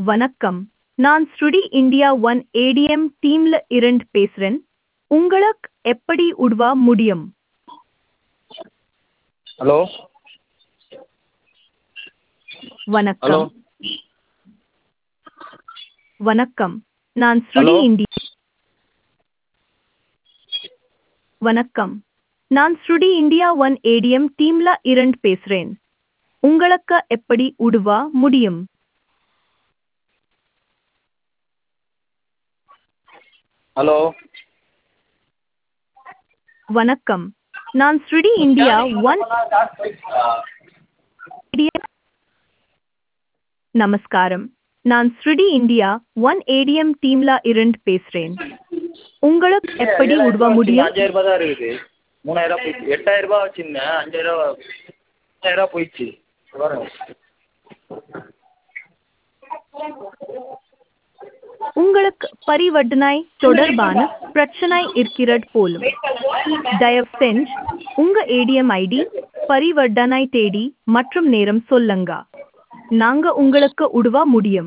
வணக்கம் நான் ஸ்ருடி இந்தியா ஒன் ஏடிஎம் டீம்ல இருந்து பேசுறேன் உங்களுக்கு எப்படி உதவ முடியும் ஹலோ ஹலோ வணக்கம் வணக்கம் நான் ஸ்ருடி ஹலோ இந்தியா வணக்கம் நான் ஸ்ருடி இந்தியா ஒன் ஏடிஎம் டீம்ல இருந்து பேசுறேன் உங்களுக்கு எப்படி உதவ முடியும் ஹலோ வணக்கம் நான் ஸ்ருடி இந்தியா ஒன் ஏடிஎம் நமஸ்காரம் நான் ஸ்ருடி இந்தியா ஒன் ஏடிஎம் டீம்ல இருந்து பேசுறேன் உங்களுக்கு எப்படி ஏழாயிரம் உதவ ரூபா வச்சிருந்தேன் முடியும் அஞ்சாயிரம் ரூபாய் தான் இருக்குது மூணாயிரம் ரூபா போயிடுச்சு எட்டாயிரம் ரூபாய் வச்சிருந்தேன் அஞ்சாயிரம் ரூபா மூணாயிரம் ரூபா போயிடுச்சு இங்க பாருங்க உங்களுக்கு பரிவர்த்தனை தொடர்பான பிரச்சனை இருக்கிறது போலும் தயவு செஞ்சு உங்க ஏடிஎம் ஐடி பரிவர்த்தனை தேதி மற்றும் நேரம் சொல்லுங்க நாங்க உங்களுக்கு உதவ முடியும்